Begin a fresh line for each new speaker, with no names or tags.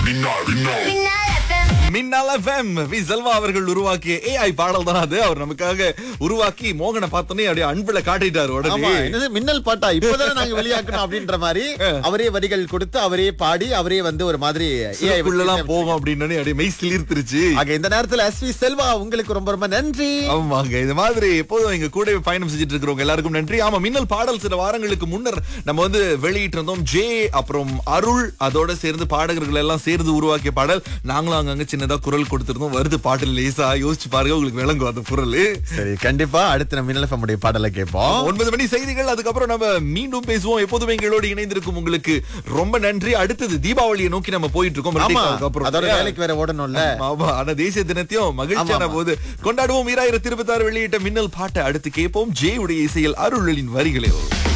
மின்னல் FM we Selva அவர்கள் உருவாக்கிய ஏஐ பாடல் தான் அது அவர் நமக்காக உருவாக்கி மோகனை பார்த்தோன்னே அப்படியே அன்புல காட்டிட்டாரு
ஆமா
உடனே
என்னது மின்னல் பாட்டா இப்பதானே நாங்க வெளியாக்கணும் அப்படின்ற மாதிரி அவரே வரிகள் கொடுத்து அவரே பாடி அவரே வந்து ஒரு மாதிரி AI வச்சு
உள்ளலாம் போவோம் அப்படின்னு அப்படியே மெய் சிலிர்த்துருச்சு
ஆக இந்த நேரத்துல எஸ் வி செல்வா உங்களுக்கு ரொம்ப ரொம்ப நன்றி
ஆமாங்க இது மாதிரி எப்போதும் எங்க கூட பயணம் செஞ்சுட்டு இருக்கிறவங்க எல்லாருக்கும் நன்றி ஆமா மின்னல் பாடல் சில வாரங்களுக்கு முன்னர் நம்ம வந்து வெளியிட்டு இருந்தோம் ஜே அப்புறம் அருள் அதோட சேர்ந்து பாடகர்கள் எல்லாம் சேர்ந்து உருவாக்கிய பாடல் நாங்களும் அங்கங்க சின்னதா குரல் கொடுத்திருந்தோம் வருது பாட்டு லேசா யோசிச்சு பாருங்க உங்களுக்கு விளங்கும் அந்த குரல்
சரி கண்டிப்பா அடுத்த நம்ம மின்னல் FM உடைய பாடலை கேட்போம்
ஒன்பது மணி செய்திகள் அதுக்கப்புறம் நம்ம மீண்டும் பேசுவோம் எப்போதுமே எங்களோடு இணைந்திருக்கும் உங்களுக்கு ரொம்ப நன்றி அடுத்தது தீபாவளியை நோக்கி நம்ம போயிட்டு இருக்கோம்
ஆமா
மறுபடியும் அப்புறம்
அதோட வேலைக்கு வேற ஓடணும்ல
ஆமா ஆனா தேசிய தினத்தையும் மகிழ்ச்சியான
ஆமா.
போது கொண்டாடுவோம் ஈராயிரத்தி இருபத்தி ஆறு வெளியிட்ட மின்னல் பாட்டை அடுத்து கேட்போம் ஜே உடைய இசையில் அருளின் வரிகளே